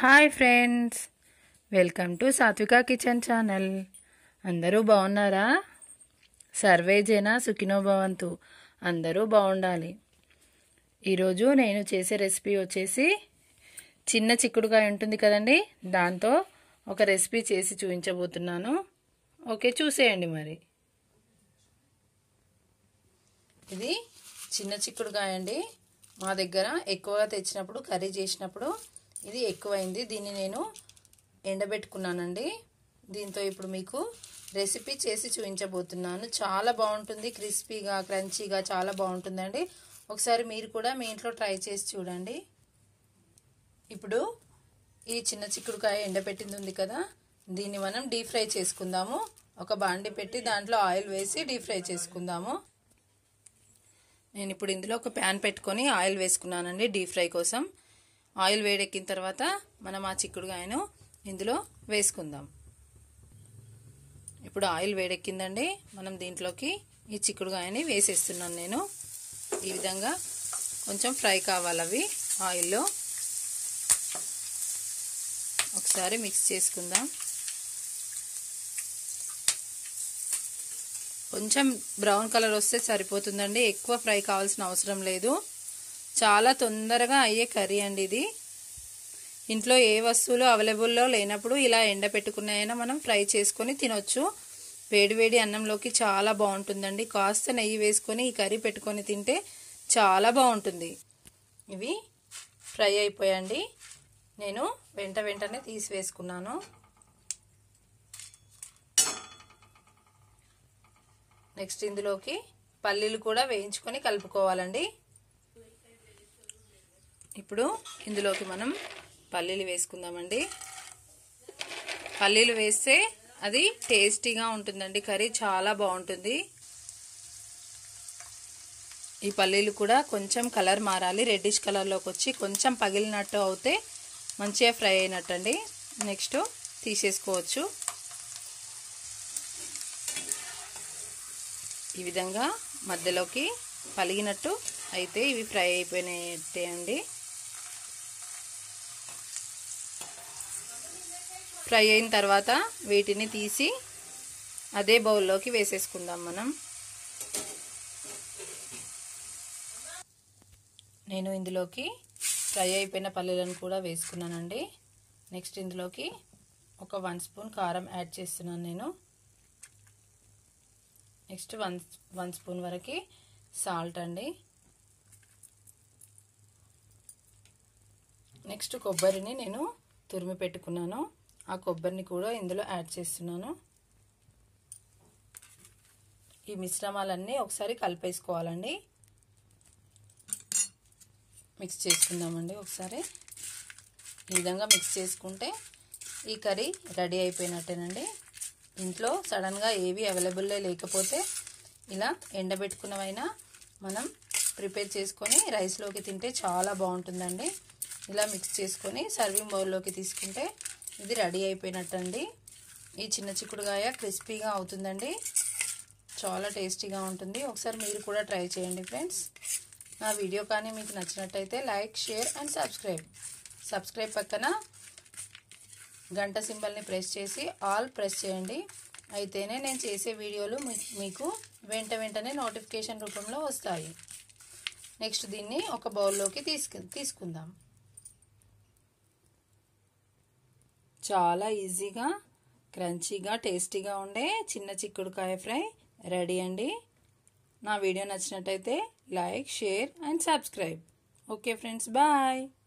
hi friends welcome to Sathvika kitchen channel అందరూ బాగున్నారా survey జన సుఖినో భవంతు అందరూ బాగుండాలి ఈరోజు నేను చేసే రెసిపీ వచ్చేసి చిన్న చిక్కుడుకాయ ఉంటుంది కదండి దాంతో ఒక రెసిపీ చేసి చూపించబోతున్నాను ఓకే చూసేయండి మరి ఇది చిన్న చిక్కుడుకాయ అండి మా దగ్గర ఎక్కువగా తెచ్చినప్పుడు కర్రీ చేసినప్పుడు ఇది ఎక్కువైంది దీన్ని నేను ఎండబెట్టుకున్నానండి దీంతో ఇప్పుడు మీకు రెసిపీ చేసి చూపించబోతున్నాను చాలా బాగుంటుంది క్రిస్పీగా క్రంచీగా చాలా బాగుంటుందండి ఒకసారి మీరు కూడా మీ ఇంట్లో ట్రై చేసి చూడండి ఇప్పుడు ఈ చిన్న చిక్కుడుకాయ ఎండబెట్టింది ఉంది కదా దీన్ని మనం డీప్ ఫ్రై చేసుకుందాము ఒక బాండి పెట్టి దాంట్లో ఆయిల్ వేసి డీప్ ఫ్రై చేసుకుందాము నేను ఇప్పుడు ఇందులో ఒక ప్యాన్ పెట్టుకొని ఆయిల్ వేసుకున్నానండి డీప్ ఫ్రై కోసం ఆయిల్ వేడెక్కిన తర్వాత మనం ఆ చిక్కుడుకాయను ఇందులో వేసుకుందాం ఇప్పుడు ఆయిల్ వేడెక్కిందండి మనం దీంట్లోకి ఈ చిక్కుడుకాయని వేసేస్తున్నాను నేను ఈ విధంగా కొంచెం ఫ్రై కావాలి అవి ఆయిల్లో ఒకసారి మిక్స్ చేసుకుందాం కొంచెం బ్రౌన్ కలర్ వస్తే సరిపోతుందండి ఎక్కువ ఫ్రై కావాల్సిన అవసరం లేదు చాలా తొందరగా అయ్యే కర్రీ అండి ఇది ఇంట్లో ఏ వస్తువులు అవైలబుల్లో లేనప్పుడు ఇలా ఎండపెట్టుకున్నాయైనా మనం ఫ్రై చేసుకొని తినొచ్చు వేడివేడి అన్నంలోకి చాలా బాగుంటుందండి కాస్త నెయ్యి వేసుకొని ఈ కర్రీ పెట్టుకొని తింటే చాలా బాగుంటుంది ఇవి ఫ్రై అయిపోయండి నేను వెంట వెంటనే తీసివేసుకున్నాను నెక్స్ట్ ఇందులోకి పల్లీలు కూడా వేయించుకొని కలుపుకోవాలండి ఇప్పుడు ఇందులోకి మనం పల్లీలు వేసుకుందామండి పల్లీలు వేస్తే అది టేస్టీగా ఉంటుందండి కర్రీ చాలా బాగుంటుంది ఈ పల్లీలు కూడా కొంచెం కలర్ మారాలి రెడ్డిష్ కలర్లోకి వచ్చి కొంచెం పగిలినట్టు అవుతే మంచిగా ఫ్రై అయినట్టండి నెక్స్ట్ తీసేసుకోవచ్చు ఈ విధంగా మధ్యలోకి పలిగినట్టు అయితే ఇవి ఫ్రై అయిపోయినట్టే అండి ఫ్రై అయిన తర్వాత వీటిని తీసి అదే బౌల్లోకి వేసేసుకుందాం మనం నేను ఇందులోకి ఫ్రై అయిపోయిన పల్లీలను కూడా వేసుకున్నానండి నెక్స్ట్ ఇందులోకి ఒక వన్ స్పూన్ కారం యాడ్ చేస్తున్నాను నేను నెక్స్ట్ వన్ వన్ స్పూన్ వరకు సాల్ట్ అండి నెక్స్ట్ కొబ్బరిని నేను తురిమి పెట్టుకున్నాను ఆ కొబ్బరిని కూడా ఇందులో యాడ్ చేస్తున్నాను ఈ మిశ్రమాలన్నీ ఒకసారి కలిపేసుకోవాలండి మిక్స్ చేసుకుందామండి ఒకసారి ఈ విధంగా మిక్స్ చేసుకుంటే ఈ కర్రీ రెడీ అయిపోయినట్టేనండి ఇంట్లో సడన్గా ఏవి అవైలబుల్లో లేకపోతే ఇలా ఎండబెట్టుకున్నవైనా మనం ప్రిపేర్ చేసుకొని రైస్లోకి తింటే చాలా బాగుంటుందండి ఇలా మిక్స్ చేసుకొని సర్వింగ్ బౌల్లోకి తీసుకుంటే ఇది రెడీ అయిపోయినట్టండి ఈ చిన్న చిక్కుడుగాయ క్రిస్పీగా అవుతుందండి చాలా టేస్టీగా ఉంటుంది ఒకసారి మీరు కూడా ట్రై చేయండి ఫ్రెండ్స్ నా వీడియో కానీ మీకు నచ్చినట్టయితే like share and subscribe subscribe పక్కన గంట సింబల్ని ప్రెస్ చేసి ఆల్ ప్రెస్ చేయండి అయితేనే నేను చేసే వీడియోలు మీకు వెంట వెంటనే నోటిఫికేషన్ రూపంలో వస్తాయి నెక్స్ట్ దీన్ని ఒక బౌల్లోకి తీసుకు తీసుకుందాం చాలా ఈజీగా క్రంచీగా టేస్టీగా ఉండే చిన్న చిక్కుడుకాయ ఫ్రై రెడీ అండి నా వీడియో నచ్చినట్టయితే like share and subscribe okay friends bye